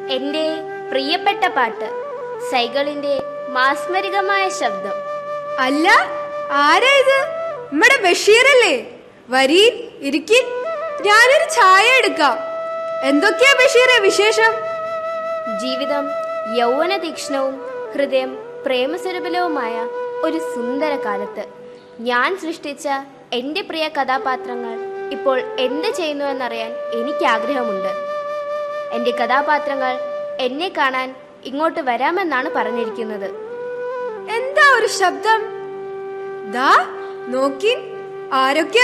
എൻ്റെ പ്രിയപ്പെട്ട പാട്ട് സൈകളിന്റെ മാസ്മരികമായ ശബ്ദം അല്ല ആരാ ഇത് നമ്മടെ ബഷീറല്ലേ വരീൻ ഇരിക്കിൻ ഞാനൊരു ചായ എടുക്കാം എന്തൊക്കെയാ ബഷീറെ വിശേഷം ജീവിതം യൗവന തീക്ഷ്ണവും ഹൃദയം പ്രേമസുരബലവുമായ ഒരു സുന്ദര കാലത്ത് ഞാൻ സൃഷ്ടിച്ച എൻ്റെ പ്രിയ കഥാപാത്രങ്ങൾ ഇപ്പോൾ എന്ത് ചെയ്യുന്നുവെന്നറിയാൻ എനിക്ക് ആഗ്രഹമുണ്ട് എൻ്റെ കഥാപാത്രങ്ങൾ എന്നെ കാണാൻ ഇങ്ങോട്ട് വരാമെന്നാണ് പറഞ്ഞിരിക്കുന്നത് എന്താ ഒരു ശബ്ദം ദാ നോക്കിൻ ആരൊക്കെയാ